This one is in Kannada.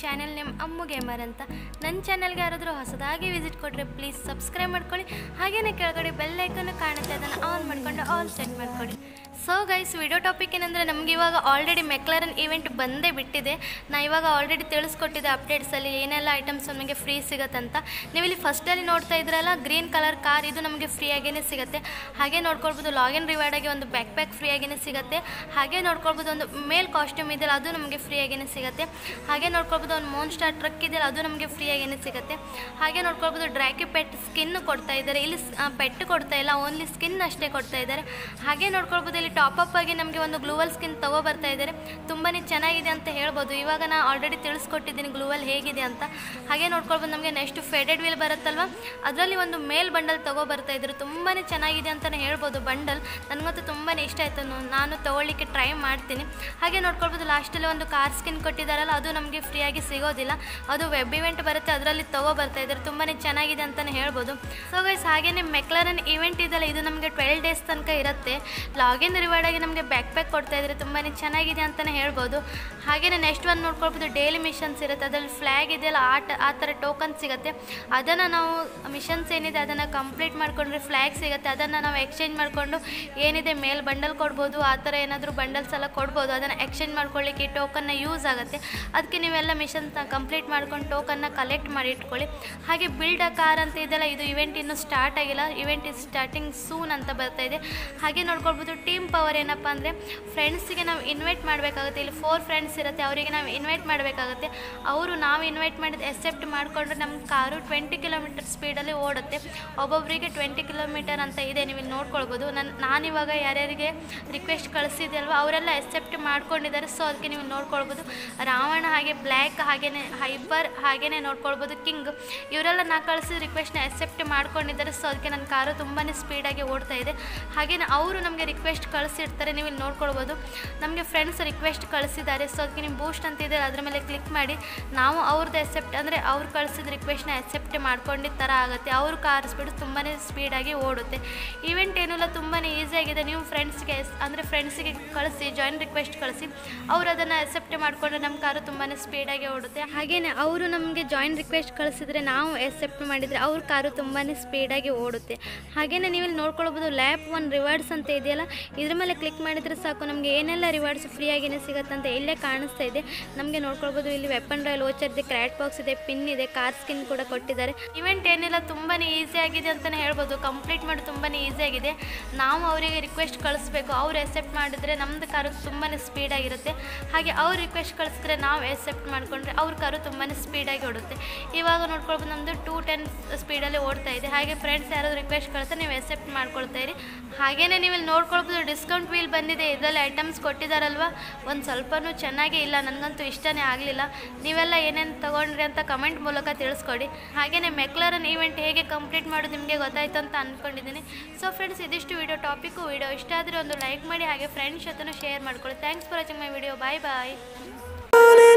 ಚಾನೆಲ್ ನೇಮ್ ಅಮ್ಮು ಗೇಮರ್ ಅಂತ ನನ್ನ ಚಾನಲ್ಗೆ ಯಾರಾದರೂ ಹೊಸದಾಗಿ ವಿಸಿಟ್ ಕೊಟ್ಟರೆ ಪ್ಲೀಸ್ ಸಬ್ಸ್ಕ್ರೈಬ್ ಮಾಡ್ಕೊಳ್ಳಿ ಹಾಗೆಯೇ ಕೆಳಗಡೆ ಬೆಲ್ ಐಕನ್ನು ಕಾಣುತ್ತೆ ಅದನ್ನು ಆನ್ ಮಾಡ್ಕೊಂಡು ಆಲ್ ಸೆಟ್ ಮಾಡ್ಕೊಳ್ಳಿ ಸೊ ಗೈಸ್ ವಿಡಿಯೋ ಟಾಪಿಕ್ ಏನಂದರೆ ನಮ್ಗೆ ಇವಾಗ ಆಲ್ರೆಡಿ ಮೆಕ್ಲರನ್ ಇವೆಂಟ್ ಬಂದೇ ಬಿಟ್ಟಿದೆ ನಾ ಇವಾಗ ಆಲ್ರೆಡಿ ತಿಳಿಸ್ಕೊಟ್ಟಿದ್ದೆ ಅಪ್ಡೇಟ್ಸಲ್ಲಿ ಏನೆಲ್ಲ ಐಟಮ್ಸ್ ನಮಗೆ ಫ್ರೀ ಸಿಗತ್ತಂತ ನೀವು ಇಲ್ಲಿ ಫಸ್ಟಲ್ಲಿ ನೋಡ್ತಾ ಇದ್ರಲ್ಲ ಗ್ರೀನ್ ಕಲರ್ ಕಾರ್ ಇದು ನಮಗೆ ಫ್ರೀಯಾಗೇ ಸಿಗುತ್ತೆ ಹಾಗೆ ನೋಡ್ಕೊಳ್ಬೋದು ಲಾಗಿನ್ ರಿವಾರ್ಡಾಗಿ ಒಂದು ಬ್ಯಾಕ್ ಪ್ಯಾಕ್ ಫ್ರೀಯಾಗೇ ಸಿಗುತ್ತೆ ಹಾಗೆ ನೋಡ್ಕೊಳ್ಬೋದು ಒಂದು ಮೇಲ್ ಕಾಸ್ಟ್ಯೂಮ್ ಇದೆಯಲ್ಲ ಅದು ನಮಗೆ ಫ್ರೀಯಾಗೇ ಸಿಗುತ್ತೆ ಹಾಗೆ ನೋಡ್ಕೊಳ್ಬೋದು ಒಂದು ಮೋನ್ ಸ್ಟಾರ್ ಟ್ರಕ್ ಇದೆಯಲ್ಲ ಅದು ನಮಗೆ ಫ್ರೀಯಾಗೇ ಸಿಗುತ್ತೆ ಹಾಗೆ ನೋಡ್ಕೊಳ್ಬೋದು ಡ್ರ್ಯಾಕಿ ಪೆಟ್ ಸ್ಕಿನ್ ಕೊಡ್ತಾ ಇದ್ದಾರೆ ಇಲ್ಲಿ ಪೆಟ್ ಕೊಡ್ತಾ ಇಲ್ಲ ಓನ್ಲಿ ಸ್ಕಿನ್ ಅಷ್ಟೇ ಕೊಡ್ತಾ ಇದ್ದಾರೆ ಹಾಗೆ ನೋಡ್ಕೊಳ್ಬೋದು ಇಲ್ಲಿ ಟಾಪ್ ಅಪ್ ಆಗಿ ನಮಗೆ ಒಂದು ಗ್ಲೂವಲ್ ಸ್ಕಿನ್ ತಗೋ ಬರ್ತಾ ಇದ್ದಾರೆ ತುಂಬಾ ಚೆನ್ನಾಗಿದೆ ಅಂತ ಹೇಳ್ಬೋದು ಇವಾಗ ನಾನು ಆಲ್ರೆಡಿ ತಿಳಿಸ್ಕೊಟ್ಟಿದ್ದೀನಿ ಗ್ಲೂವಲ್ ಹೇಗಿದೆ ಅಂತ ಹಾಗೆ ನೋಡ್ಕೊಳ್ಬೋದು ನಮಗೆ ನೆಕ್ಸ್ಟ್ ಫೆಡೆಡ್ ವೀಲ್ ಬರುತ್ತಲ್ವ ಅದರಲ್ಲಿ ಒಂದು ಮೇಲ್ ಬಂಡಲ್ ತಗೋ ಬರ್ತಾ ಇದ್ರು ತುಂಬಾ ಚೆನ್ನಾಗಿದೆ ಅಂತಲೇ ಹೇಳ್ಬೋದು ಬಂಡಲ್ ನನಗಂತೂ ತುಂಬಾ ಇಷ್ಟ ಆಯಿತು ನಾನು ತೊಗೊಳ್ಳಿಕ್ಕೆ ಟ್ರೈ ಮಾಡ್ತೀನಿ ಹಾಗೆ ನೋಡ್ಕೊಳ್ಬೋದು ಲಾಸ್ಟಲ್ಲಿ ಒಂದು ಕಾರ್ ಸ್ಕಿನ್ ಕೊಟ್ಟಿದ್ದಾರಲ್ಲ ಅದು ನಮಗೆ ಫ್ರೀಯಾಗಿ ಸಿಗೋದಿಲ್ಲ ಅದು ವೆಬ್ ಇವೆಂಟ್ ಬರುತ್ತೆ ಅದರಲ್ಲಿ ತಗೋ ಬರ್ತಾ ಇದ್ದಾರೆ ತುಂಬಾ ಚೆನ್ನಾಗಿದೆ ಅಂತಲೇ ಹೇಳ್ಬೋದು ಸೊ ಗೈಸ್ ಹಾಗೆಯೇ ಮೆಕ್ಲರನ್ ಇವೆಂಟ್ ಇದೆಯಲ್ಲ ಇದು ನಮಗೆ ಟ್ವೆಲ್ ಡೇಸ್ ತನಕ ಇರುತ್ತೆ ಲಾಗಿನ್ ರಿವಾರ್ಡ್ ಆಗಿ ನಮಗೆ ಬ್ಯಾಕ್ ಪ್ಯಾಕ್ ಕೊಡ್ತಾ ಇದ್ದಾರೆ ತುಂಬಾ ಚೆನ್ನಾಗಿದೆ ಅಂತಲೇ ಹೇಳ್ಬೋದು ಹಾಗೆಯೇ ನೆಕ್ಸ್ಟ್ ಒಂದು ನೋಡ್ಕೊಳ್ಬೋದು ಡೈಲಿ ಮಿಷನ್ಸ್ ಇರುತ್ತೆ ಅದರಲ್ಲಿ ಫ್ಲ್ಯಾಗ್ ಇದೆಯಲ್ಲ ಆ ಟ ಆ ಥರ ಟೋಕನ್ ಸಿಗುತ್ತೆ ಅದನ್ನು ನಾವು ಮಿಷನ್ಸ್ ಏನಿದೆ ಅದನ್ನು ಕಂಪ್ಲೀಟ್ ಮಾಡಿಕೊಂಡ್ರೆ ಫ್ಲ್ಯಾಗ್ ಸಿಗುತ್ತೆ ಅದನ್ನು ನಾವು ಎಕ್ಸ್ಚೇಂಜ್ ಮಾಡಿಕೊಂಡು ಏನಿದೆ ಮೇಲ್ ಬಂಡಲ್ ಕೊಡ್ಬೋದು ಆ ಥರ ಏನಾದರೂ ಬಂಡಲ್ಸ್ ಎಲ್ಲ ಕೊಡ್ಬೋದು ಅದನ್ನು ಎಕ್ಸ್ಚೇಂಜ್ ಮಾಡ್ಕೊಳ್ಳಿಕ್ಕೆ ಈ ಟೋಕನ್ನ ಯೂಸ್ ಆಗುತ್ತೆ ಅದಕ್ಕೆ ನೀವೆಲ್ಲ ಮಿಷನ್ಸ್ನ ಕಂಪ್ಲೀಟ್ ಮಾಡ್ಕೊಂಡು ಟೋಕನ್ನ ಕಲೆಕ್ಟ್ ಮಾಡಿ ಇಟ್ಕೊಳ್ಳಿ ಹಾಗೆ ಬಿಲ್ಡ್ ಅ ಕಾರ್ ಅಂತ ಇದೆಯಲ್ಲ ಇದು ಇವೆಂಟ್ ಇನ್ನೂ ಸ್ಟಾರ್ಟ್ ಆಗಿಲ್ಲ ಇವೆಂಟ್ ಇಸ್ ಸ್ಟಾರ್ಟಿಂಗ್ ಸೂನ್ ಅಂತ ಬರ್ತಾ ಇದೆ ಹಾಗೆ ನೋಡ್ಕೊಳ್ಬೋದು ಟೀಮ್ ಪವರ್ ಏನಪ್ಪ ಅಂದರೆ ಫ್ರೆಂಡ್ಸಿಗೆ ನಾವು ಇನ್ವೈಟ್ ಮಾಡಬೇಕಾಗುತ್ತೆ ಇಲ್ಲಿ ಫೋರ್ ಫ್ರೆಂಡ್ಸ್ ಇರುತ್ತೆ ಅವರಿಗೆ ನಾವು ಇನ್ವೈಟ್ ಮಾಡಬೇಕಾಗುತ್ತೆ ಅವರು ನಾವು ಇನ್ವೈಟ್ ಮಾಡಿದ ಎಕ್ಸೆಪ್ಟ್ ಮಾಡಿಕೊಂಡ್ರೆ ನಮ್ಮ ಕಾರು ಟ್ವೆಂಟಿ ಕಿಲೋಮೀಟರ್ ಸ್ಪೀಡಲ್ಲಿ ಓಡುತ್ತೆ ಒಬ್ಬೊಬ್ಬರಿಗೆ ಟ್ವೆಂಟಿ ಕಿಲೋಮೀಟರ್ ಅಂತ ಇದೆ ನೀವು ಇಲ್ಲಿ ನೋಡ್ಕೊಳ್ಬೋದು ನನ್ನ ನಾನಿವಾಗ ಯಾರ್ಯಾರಿಗೆ ರಿಕ್ವೆಸ್ಟ್ ಕಳಿಸಿದೆ ಅಲ್ವಾ ಅವರೆಲ್ಲ ಎಕ್ಸೆಪ್ಟ್ ಮಾಡ್ಕೊಂಡಿದ್ದಾರೆ ಸೊ ಅದಕ್ಕೆ ನೀವು ನೋಡ್ಕೊಳ್ಬೋದು ರಾವಣ ಹಾಗೆ ಬ್ಲ್ಯಾಕ್ ಹಾಗೆಯೇ ಹೈಪರ್ ಹಾಗೆಯೇ ನೋಡ್ಕೊಳ್ಬೋದು ಕಿಂಗ್ ಇವರೆಲ್ಲ ನಾ ಕಳಿಸಿದ ರಿಕ್ವೆಸ್ಟ್ನ ಎಕ್ಸೆಪ್ಟ್ ಮಾಡ್ಕೊಂಡಿದ್ದಾರೆ ಸೊ ಅದಕ್ಕೆ ನನ್ನ ಕಾರು ತುಂಬಾ ಸ್ಪೀಡಾಗಿ ಓಡ್ತಾ ಇದೆ ಹಾಗೆಯೇ ಅವರು ನಮಗೆ ರಿಕ್ವೆಸ್ಟ್ ಕಳಿಸಿರ್ತಾರೆ ನೀವು ಇಲ್ಲಿ ನೋಡ್ಕೊಳ್ಬೋದು ನಮಗೆ ಫ್ರೆಂಡ್ಸ್ ರಿಕ್ವೆಸ್ಟ್ ಕಳಿಸಿದ್ದಾರೆ ಸೊ ಅದಕ್ಕೆ ನೀವು ಬೂಸ್ಟ್ ಅಂತ ಇದೆ ಅದ್ರ ಮೇಲೆ ಕ್ಲಿಕ್ ಮಾಡಿ ನಾವು ಅವ್ರದ್ದು ಎಕ್ಸೆಪ್ಟ್ ಅಂದರೆ ಅವ್ರು ಕಳಿಸಿದ ರಿಕ್ವೆಸ್ಟ್ನ ಎಕ್ಸೆಪ್ಟ್ ಮಾಡ್ಕೊಂಡಿದ್ದ ಥರ ಆಗುತ್ತೆ ಅವರು ಕಾರ್ ಸ್ಪೀಡ್ ತುಂಬಾ ಸ್ಪೀಡಾಗಿ ಓಡುತ್ತೆ ಇವೆಂಟ್ ಏನಿಲ್ಲ ತುಂಬಾ ಈಸಿಯಾಗಿದೆ ನೀವು ಫ್ರೆಂಡ್ಸ್ಗೆ ಅಂದರೆ ಫ್ರೆಂಡ್ಸಿಗೆ ಕಳಿಸಿ ಜಾಯಿನ್ ರಿಕ್ವೆಸ್ಟ್ ಕಳಿಸಿ ಅವ್ರು ಅದನ್ನು ಎಕ್ಸೆಪ್ಟ್ ಮಾಡಿಕೊಂಡ್ರೆ ನಮ್ಮ ಕಾರು ತುಂಬಾ ಸ್ಪೀಡಾಗಿ ಓಡುತ್ತೆ ಹಾಗೆಯೇ ಅವರು ನಮಗೆ ಜಾಯಿನ್ ರಿಕ್ವೆಸ್ಟ್ ಕಳಿಸಿದ್ರೆ ನಾವು ಎಕ್ಸೆಪ್ಟ್ ಮಾಡಿದರೆ ಅವ್ರ ಕಾರು ತುಂಬಾ ಸ್ಪೀಡಾಗಿ ಓಡುತ್ತೆ ಹಾಗೆಯೇ ನೀವು ಇಲ್ಲಿ ನೋಡ್ಕೊಳ್ಬೋದು ಲ್ಯಾಪ್ ಒನ್ ರಿವಾರ್ಡ್ಸ್ ಅಂತ ಇದೆಯಲ್ಲ ಇದ್ರ ಮೇಲೆ ಕ್ಲಿಕ್ ಮಾಡಿದರೆ ಸಾಕು ನಮಗೆ ಏನೆಲ್ಲ ರಿವಾರ್ಡ್ಸ್ ಫ್ರೀಯಾಗಿನೇ ಸಿಗುತ್ತೆ ಅಂತ ಇಲ್ಲೇ ಕಾಣಿಸ್ತಾ ಇದೆ ನಮಗೆ ನೋಡ್ಕೊಳ್ಬೋದು ಇಲ್ಲಿ ವೆಪನ್ ರಾಯಲ್ ವೋಚರ್ ಇದೆ ಕ್ರ್ಯಾಟ್ ಬಾಕ್ಸ್ ಇದೆ ಪಿನ್ ಇದೆ ಕಾರ್ ಸ್ಕಿನ್ ಕೂಡ ಕೊಟ್ಟಿದ್ದಾರೆ ಇವೆಂಟ್ ಏನಿಲ್ಲ ತುಂಬಾ ಈಸಿ ಆಗಿದೆ ಅಂತಲೇ ಹೇಳ್ಬೋದು ಕಂಪ್ಲೀಟ್ ಮಾಡಿ ತುಂಬಾ ಈಸಿ ಆಗಿದೆ ನಾವು ಅವರಿಗೆ ರಿಕ್ವೆಸ್ಟ್ ಕಳಿಸ್ಬೇಕು ಅವ್ರು ಎಕ್ಸೆಪ್ಟ್ ಮಾಡಿದ್ರೆ ನಮ್ಮದು ಕಾರು ತುಂಬಾ ಸ್ಪೀಡಾಗಿರುತ್ತೆ ಹಾಗೆ ಅವ್ರು ರಿಕ್ವೆಸ್ಟ್ ಕಳಿಸಿದ್ರೆ ನಾವು ಎಕ್ಸೆಪ್ಟ್ ಮಾಡಿಕೊಂಡ್ರೆ ಅವ್ರ ಕಾರು ತುಂಬಾ ಸ್ಪೀಡಾಗಿ ಓಡುತ್ತೆ ಇವಾಗ ನೋಡ್ಕೊಳ್ಬೋದು ನಮ್ಮದು ಟೂ ಟೆನ್ ಸ್ಪೀಡಲ್ಲಿ ಓಡ್ತಾ ಇದೆ ಹಾಗೆ ಫ್ರೆಂಡ್ಸ್ ಯಾರಾದ್ರು ರಿಕ್ವೆಸ್ಟ್ ಕಳಿಸ್ತಾರೆ ನೀವು ಎಕ್ಸೆಪ್ಟ್ ಮಾಡ್ಕೊಳ್ತಾ ಇರಿ ಹಾಗೇನೆ ನೀವು ಇಲ್ಲಿ ನೋಡ್ಕೊಳ್ಬೋದು ಡಿಸ್ಕೌಂಟ್ ವೀಲ್ ಬಂದಿದೆ ಇದರಲ್ಲಿ ಐಟಮ್ಸ್ ಕೊಟ್ಟಿದ್ದಾರಲ್ವ ಒಂದು ಸ್ವಲ್ಪನೂ ಚೆನ್ನಾಗೇ ಇಲ್ಲ ನನಗಂತೂ ಇಷ್ಟನೇ ಆಗಲಿಲ್ಲ ನೀವೆಲ್ಲ ಏನೇನು ತೊಗೊಂಡ್ರಿ ಅಂತ ಕಮೆಂಟ್ ಮೂಲಕ ತಿಳಿಸ್ಕೊಡಿ ಹಾಗೆಯೇ ಮೆಕ್ಲರನ್ ಈವೆಂಟ್ ಹೇಗೆ ಕಂಪ್ಲೀಟ್ ಮಾಡೋದು ನಿಮಗೆ ಗೊತ್ತಾಯ್ತು ಅಂತ ಅಂದ್ಕೊಂಡಿದ್ದೀನಿ ಸೊ ಫ್ರೆಂಡ್ಸ್ ಇದಿಷ್ಟು ವಿಡಿಯೋ ಟಾಪಿಕ್ಕು ವಿಡಿಯೋ ಇಷ್ಟ ಆದರೆ ಒಂದು ಲೈಕ್ ಮಾಡಿ ಹಾಗೆ ಫ್ರೆಂಡ್ಸ್ ಜೊತೆ ಶೇರ್ ಮಾಡ್ಕೊಳ್ಳಿ thanks for watching my video bye bye